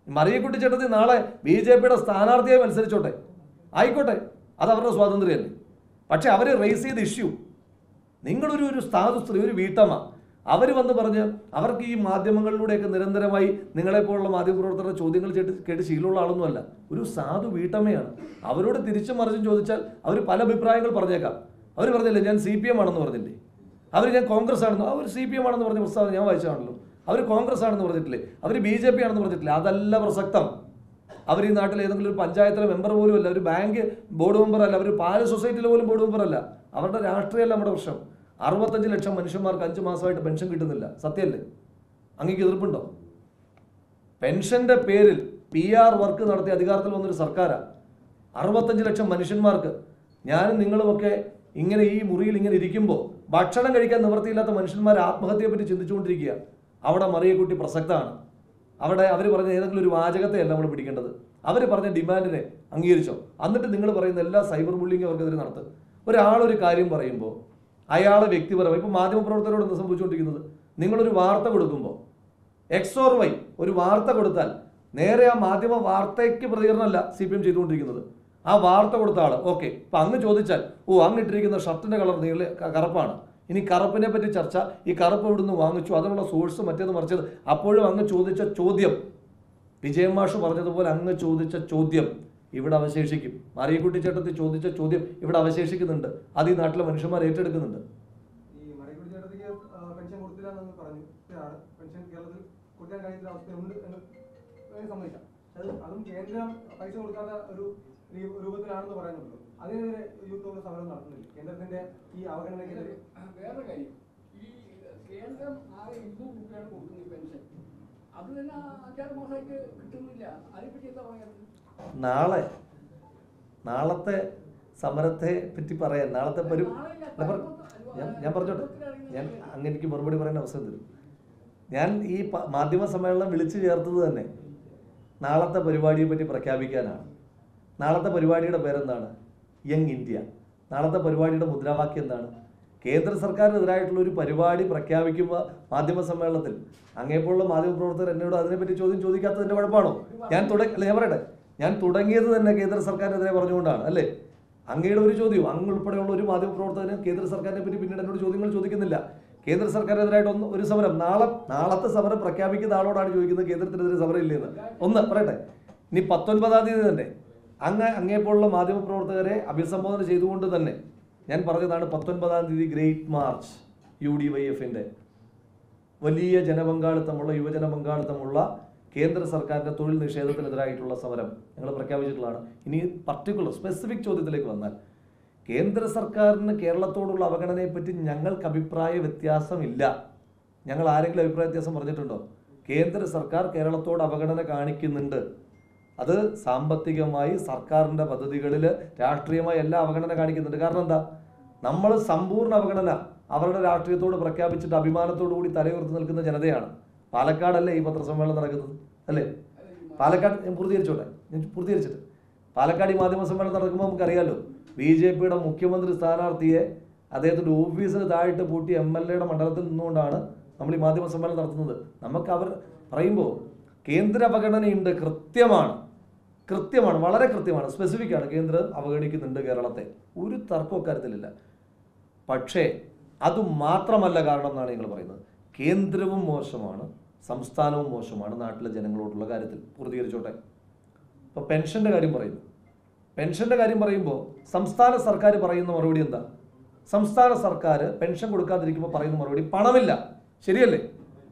മറിയക്കുട്ടി ചേട്ടത്തി നാളെ B J പിയുടെ സ്ഥാനാർത്ഥിയായി മത്സരിച്ചോട്ടെ ആയിക്കോട്ടെ അത് അവരുടെ സ്വാതന്ത്ര്യമല്ലേ പക്ഷെ അവർ റേസ് ചെയ്ത ഇഷ്യൂ നിങ്ങളൊരു ഒരു സാധു സ്ത്രീ ഒരു വീട്ടമ്മ അവർ വന്ന് പറഞ്ഞ് അവർക്ക് ഈ മാധ്യമങ്ങളിലൂടെയൊക്കെ നിരന്തരമായി നിങ്ങളെപ്പോലുള്ള മാധ്യമപ്രവർത്തകരുടെ ചോദ്യങ്ങൾ കേട്ട് കേട്ട് ശീലമുള്ള ആളൊന്നുമല്ല ഒരു സാധു വീട്ടമ്മയാണ് അവരോട് തിരിച്ചും മറിച്ചും ചോദിച്ചാൽ അവർ പല അഭിപ്രായങ്ങൾ പറഞ്ഞേക്കാം അവർ പറഞ്ഞില്ലേ ഞാൻ സി പി എം ആണെന്ന് പറഞ്ഞില്ലേ അവർ ഞാൻ കോൺഗ്രസ് ആണെന്ന് അവർ സി പി എം ആണെന്ന് പറഞ്ഞ പ്രസ്താവന ഞാൻ വായിച്ചാണല്ലോ അവർ കോൺഗ്രസ് ആണെന്ന് പറഞ്ഞിട്ടില്ലേ അവർ ബി ജെ പി ആണെന്ന് പറഞ്ഞിട്ടില്ലേ അതല്ല പ്രസക്തം അവർ ഈ നാട്ടിൽ ഏതെങ്കിലും ഒരു പഞ്ചായത്തിലെ മെമ്പർ പോലും അല്ല ഒരു ബാങ്ക് ബോർഡ് മെമ്പർ അല്ല അവർ പാല സൊസൈറ്റിയിലെ പോലും ബോർഡ് മെമ്പർ അല്ല അവരുടെ രാഷ്ട്രീയമല്ല നമ്മുടെ പ്രശ്നം അറുപത്തഞ്ച് ലക്ഷം മനുഷ്യന്മാർക്ക് അഞ്ച് മാസമായിട്ട് പെൻഷൻ കിട്ടുന്നില്ല സത്യമല്ലേ അങ്ങേക്ക് എതിർപ്പുണ്ടോ പെൻഷന്റെ പേരിൽ പി ആർ വർക്ക് നടത്തി അധികാരത്തിൽ വന്നൊരു സർക്കാരാണ് അറുപത്തഞ്ച് ലക്ഷം മനുഷ്യന്മാർക്ക് ഞാനും നിങ്ങളുമൊക്കെ ഇങ്ങനെ ഈ മുറിയിൽ ഇങ്ങനെ ഇരിക്കുമ്പോൾ ഭക്ഷണം കഴിക്കാൻ നിവൃത്തിയില്ലാത്ത മനുഷ്യന്മാർ ആത്മഹത്യയെ പറ്റി ചിന്തിച്ചുകൊണ്ടിരിക്കുക അവിടെ മറിയക്കുട്ടി പ്രസക്തമാണ് അവിടെ അവർ പറഞ്ഞ ഏതെങ്കിലും ഒരു വാചകത്തെയല്ല നമ്മൾ പിടിക്കേണ്ടത് അവർ പറഞ്ഞ ഡിമാൻഡിനെ അംഗീകരിച്ചോ എന്നിട്ട് നിങ്ങൾ പറയുന്ന എല്ലാ സൈബർ ബുള്ളിങ് അവർക്കെതിരെ നടത്തുക ഒരാളൊരു കാര്യം പറയുമ്പോൾ അയാളെ വ്യക്തിപരമായി ഇപ്പോൾ മാധ്യമപ്രവർത്തകരോട് എന്താ സംഭവിച്ചുകൊണ്ടിരിക്കുന്നത് നിങ്ങളൊരു വാർത്ത കൊടുക്കുമ്പോൾ എക്സ് ഓർ വൈ ഒരു വാർത്ത കൊടുത്താൽ നേരെ ആ മാധ്യമ വാർത്തയ്ക്ക് പ്രതികരണമല്ല സി പി എം ചെയ്തുകൊണ്ടിരിക്കുന്നത് ആ വാർത്ത കൊടുത്ത ആൾ ഓക്കെ ഇപ്പൊ അങ്ങ് ചോദിച്ചാൽ ഓ അങ്ങ് ഇട്ടിരിക്കുന്ന ഷർട്ടിന്റെ കളർ നീള ക- കറുപ്പാണ് ഇനി കറുപ്പിനെ പറ്റി ചർച്ച ഈ കറുപ്പ് ഇവിടുന്ന് വാങ്ങിച്ചു അതിനുള്ള സോഴ്സ് മറ്റേത് മറിച്ചത് അപ്പോഴും അങ്ങ് ചോദിച്ച ചോദ്യം വിജയൻ മാഷ് പറഞ്ഞതുപോലെ അങ്ങ് ചോദിച്ച ചോദ്യം ഇവിടെ അവശേഷിക്കും മാറിയക്കുട്ടി ചേട്ടത്തിൽ ചോദിച്ച ചോദ്യം ഇവിടെ അവശേഷിക്കുന്നുണ്ട് അത് ഈ നാട്ടിലെ മനുഷ്യന്മാർ ഏറ്റെടുക്കുന്നുണ്ട് ഈ മറിയക്കുടി ചേട്ടത്തിക്ക് പെൻഷൻ കൊടുത്തില്ല എന്ന് പറഞ്ഞു ആണ് പെൻഷൻ കേരളത്തിൽ കൊടുക്കാൻ കഴിയുന്ന അവസ്ഥയുണ്ട് എന്ന് വേണമെങ്കിൽ സമ്മതിക്കാം അത് അതും കേന്ദ്രം പൈസ കൊടുക്കാത്ത ഒരു രീ- രൂപത്തിലാണെന്ന് പറയുന്നുണ്ട് അതിനെതിരെ യൂത്ത് കോൺഗ്രസ് സമരം നടത്തുന്നില്ല കേന്ദ്രത്തിന്റെ ഈ അവഗണനയ്ക്കെതിരെ വേറെ കാര്യം ഈ കേന്ദ്രം ആകെ ഇരുന്നൂറ് രൂപയാണ് കൊടുക്കുന്നത് ഈ പെൻഷൻ അത് തന്നെ അഞ്ചാറ് മാസമായിട്ട് കിട്ടുന്നില്ല അതിനെപ്പറ്റി എന്താ പറയുന്നത് നാളെ നാളത്തെ സമരത്തെ പറ്റി പറയാൻ നാളത്തെ പരി അല്ല, പറ- ഞാൻ ഞാൻ പറഞ്ഞോട്ടെ ഞാൻ അങ്ങ് എനിക്ക് മറുപടി പറയാൻ അവസരം തരും ഞാൻ ഈ പ- മാധ്യമ സമ്മേളനം വിളിച്ചു ചേർത്തത് തന്നെ നാളത്തെ പരിപാടിയെ പറ്റി പ്രഖ്യാപിക്കാനാണ് നാളത്തെ പരിപാടിയുടെ പേരെന്താണ് യങ് ഇന്ത്യ നാളത്തെ പരിപാടിയുടെ മുദ്രാവാക്യം എന്താണ് കേന്ദ്ര സർക്കാരിനെതിരായിട്ടുള്ള ഒരു പരിപാടി പ്രഖ്യാപിക്കുമ്പോൾ മാധ്യമ സമ്മേളനത്തിൽ അങ്ങേപ്പോലുള്ള മാധ്യമപ്രവർത്തകർ എന്നോട് അതിനെപ്പറ്റി ചോദ്യം ചോദിക്കാത്തതിന്റെ കുഴപ്പമാണോ ഞാൻ തുടങ്ങി അല്ല ഞാൻ പറയട്ടെ ഞാൻ തുടങ്ങിയത് തന്നെ കേന്ദ്ര സർക്കാരിനെതിരെ പറഞ്ഞുകൊണ്ടാണ് അല്ലേ അങ്ങയുടെ ഒരു ചോദ്യം അങ്ങ് ഉൾപ്പെടെയുള്ള ഒരു മാധ്യമപ്രവർത്തകന് കേന്ദ്ര സർക്കാരിനെ പറ്റി പിന്നീട് എന്നോട് ചോദ്യങ്ങൾ ചോദിക്കുന്നില്ല കേന്ദ്ര സർക്കാരിനെതിരായിട്ട് ഒന്ന് ഒരു സമരം നാളെ നാളത്തെ സമരം പ്രഖ്യാപിക്കുന്ന ആളോടാണ് ചോദിക്കുന്നത് കേന്ദ്രത്തിനെതിരെ സമരം ഇല്ലെന്ന് ഒന്ന് പറയട്ടെ ഇനി പത്തൊൻപതാം തീയതി തന്നെ അങ്ങ് അങ്ങേപ്പോലുള്ള മാധ്യമപ്രവർത്തകരെ അഭിസംബോധന ചെയ്തുകൊണ്ട് തന്നെ ഞാൻ പറഞ്ഞതാണ് പത്തൊൻപതാം തീയതി great march U D Y എഫിന്റെ വലിയ ജനപങ്കാളിത്തമുള്ള യുവജന പങ്കാളിത്തമുള്ള കേന്ദ്ര സർക്കാരിന്റെ തൊഴിൽ നിഷേധത്തിനെതിരായിട്ടുള്ള സമരം ഞങ്ങൾ പ്രഖ്യാപിച്ചിട്ടുള്ളതാണ് ഇനി പർട്ടിക്കുലർ സ്പെസിഫിക് ചോദ്യത്തിലേക്ക് വന്നാൽ കേന്ദ്ര സർക്കാരിന് കേരളത്തോടുള്ള അവഗണനയെ പറ്റി ഞങ്ങൾക്ക് അഭിപ്രായ വ്യത്യാസമില്ല ഞങ്ങൾ ആരെങ്കിലും അഭിപ്രായ വ്യത്യാസം പറഞ്ഞിട്ടുണ്ടോ കേന്ദ്ര സർക്കാർ കേരളത്തോട് അവഗണന കാണിക്കുന്നുണ്ട് അത് സാമ്പത്തികമായി സർക്കാരിന്റെ പദ്ധതികളിൽ രാഷ്ട്രീയമായി എല്ലാ അവഗണന കാണിക്കുന്നുണ്ട് കാരണം എന്താ നമ്മൾ സമ്പൂർണ്ണ അവഗണന അവരുടെ രാഷ്ട്രീയത്തോട് പ്രഖ്യാപിച്ചിട്ട് അഭിമാനത്തോടു കൂടി തലയുയർത്തി നിൽക്കുന്ന ജനതയാണ് പാലക്കാടല്ലേ ഈ പത്രസമ്മേളനം നടക്കുന്നത് അല്ലേ പാലക്കാട് ഞാൻ പൂർത്തീകരിച്ചോട്ടെ ഞാൻ പൂർത്തീകരിച്ചിട്ട് പാലക്കാട് ഈ മാധ്യമ സമ്മേളനം നടക്കുമ്പോൾ നമുക്കറിയാലോ ബി ജെ പിയുടെ മുഖ്യമന്ത്രി സ്ഥാനാർത്ഥിയെ അദ്ദേഹത്തിന്റെ ഓഫീസിന് താഴിട്ട് പൂട്ടി എം എൽ എയുടെ മണ്ഡലത്തിൽ നിന്നുകൊണ്ടാണ് നമ്മൾ ഈ മാധ്യമ സമ്മേളനം നടത്തുന്നത് നമുക്ക് അവർ പറയുമ്പോൾ കേന്ദ്ര അവഗണനയുണ്ട് കൃത്യമാണ് കൃത്യമാണ് വളരെ കൃത്യമാണ് സ്പെസിഫിക് ആണ് കേന്ദ്രം അവഗണിക്കുന്നുണ്ട് കേരളത്തെ ഒരു തർക്കവും കാര്യത്തിലില്ല പക്ഷേ അത് മാത്രമല്ല കാരണം എന്നാണ് നിങ്ങൾ പറയുന്നത് കേന്ദ്രവും മോശമാണ് സംസ്ഥാനവും മോശമാണ് നാട്ടിലെ ജനങ്ങളോടുള്ള കാര്യത്തിൽ പൂർത്തീകരിച്ചോട്ടെ ഇപ്പോൾ പെൻഷന്റെ കാര്യം പറയുന്നു പെൻഷന്റെ കാര്യം പറയുമ്പോൾ സംസ്ഥാന സർക്കാർ പറയുന്ന മറുപടി എന്താ സംസ്ഥാന സർക്കാർ പെൻഷൻ കൊടുക്കാതിരിക്കുമ്പോൾ പറയുന്ന മറുപടി പണമില്ല ശരിയല്ലേ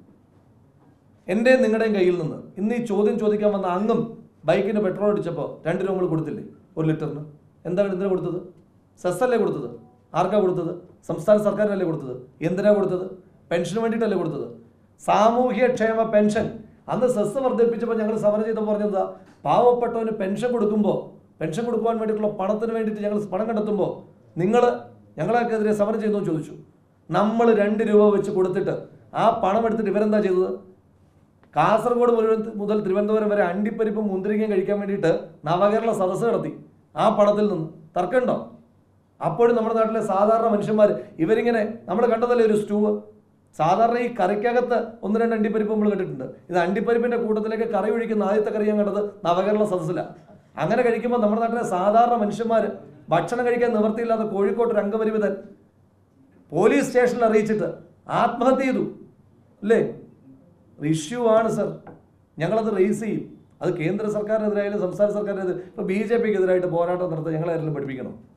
എൻ്റെയും നിങ്ങളുടെയും കയ്യിൽ നിന്ന് ഇന്ന് ഈ ചോദ്യം ചോദിക്കാൻ വന്ന അങ്ങും ബൈക്കിന് പെട്രോൾ അടിച്ചപ്പോൾ രണ്ട് രൂപ നമ്മൾ കൊടുത്തില്ലേ ഒരു ലിറ്ററിന് എന്താണ് എന്തിനാ കൊടുത്തത് സെസ് അല്ലേ കൊടുത്തത് ആർക്കാ കൊടുത്തത് സംസ്ഥാന സർക്കാരിനല്ലേ കൊടുത്തത് എന്തിനാ കൊടുത്തത് പെൻഷന് വേണ്ടിയിട്ടല്ലേ കൊടുത്തത് സാമൂഹ്യ ക്ഷേമ പെൻഷൻ അന്ന് സെസ് വർദ്ധിപ്പിച്ചപ്പോൾ ഞങ്ങൾ സമരം ചെയ്തപ്പോൾ പറഞ്ഞത് പാവപ്പെട്ടവന് പെൻഷൻ കൊടുക്കുമ്പോൾ പെൻഷൻ കൊടുക്കുവാൻ വേണ്ടിയിട്ടുള്ള പണത്തിന് വേണ്ടിയിട്ട് ഞങ്ങൾ പണം കണ്ടെത്തുമ്പോൾ നിങ്ങൾ ഞങ്ങളെക്കെതിരെ സമരം ചെയ്യുന്നു എന്ന് ചോദിച്ചു നമ്മൾ രണ്ട് രൂപ വെച്ച് കൊടുത്തിട്ട് ആ പണം എടുത്തിട്ട് ഇവരെന്താ ചെയ്തത് കാസർഗോഡ് മുഴുവൻ മുതൽ തിരുവനന്തപുരം വരെ അണ്ടിപ്പരിപ്പും മുന്തിരിങ്ങയും കഴിക്കാൻ വേണ്ടിയിട്ട് നവകേരള സദസ്സ് നടത്തി ആ പണത്തിൽ നിന്ന് തർക്കമുണ്ടോ അപ്പോഴും നമ്മുടെ നാട്ടിലെ സാധാരണ മനുഷ്യന്മാർ ഇവരിങ്ങനെ നമ്മൾ കണ്ടതല്ലേ ഒരു സ്റ്റൂവ് സാധാരണ ഈ കറിക്കകത്ത് ഒന്ന് രണ്ട് അണ്ടിപ്പരിപ്പ് നമ്മൾ കണ്ടിട്ടുണ്ട് ഇത് അണ്ടിപ്പരിപ്പിന്റെ കൂട്ടത്തിലേക്ക് കറി ഒഴിക്കുന്ന ആദ്യത്തെ കറി ഞാൻ കണ്ടത് നവകേരള സദസ്സിലാണ് അങ്ങനെ കഴിക്കുമ്പോൾ നമ്മുടെ നാട്ടിലെ സാധാരണ മനുഷ്യന്മാർ ഭക്ഷണം കഴിക്കാൻ നിവൃത്തിയില്ലാത്ത കോഴിക്കോട്ട് ഒരു അംഗപരിമിതൻ പോലീസ് സ്റ്റേഷനിൽ അറിയിച്ചിട്ട് ആത്മഹത്യ ചെയ്തു അല്ലേ ഇഷ്യൂ ആണ് സർ ഞങ്ങളത് റേസ് ചെയ്യും അത് കേന്ദ്ര സർക്കാരിനെതിരായാലും സംസ്ഥാന സർക്കാരിനെതിരെ ഇപ്പോൾ ബി ജെ പിക്ക് എതിരായിട്ട് പോരാട്ടം നടത്താൻ ഞങ്ങളാരെങ്കിലും പഠിപ്പിക്കണം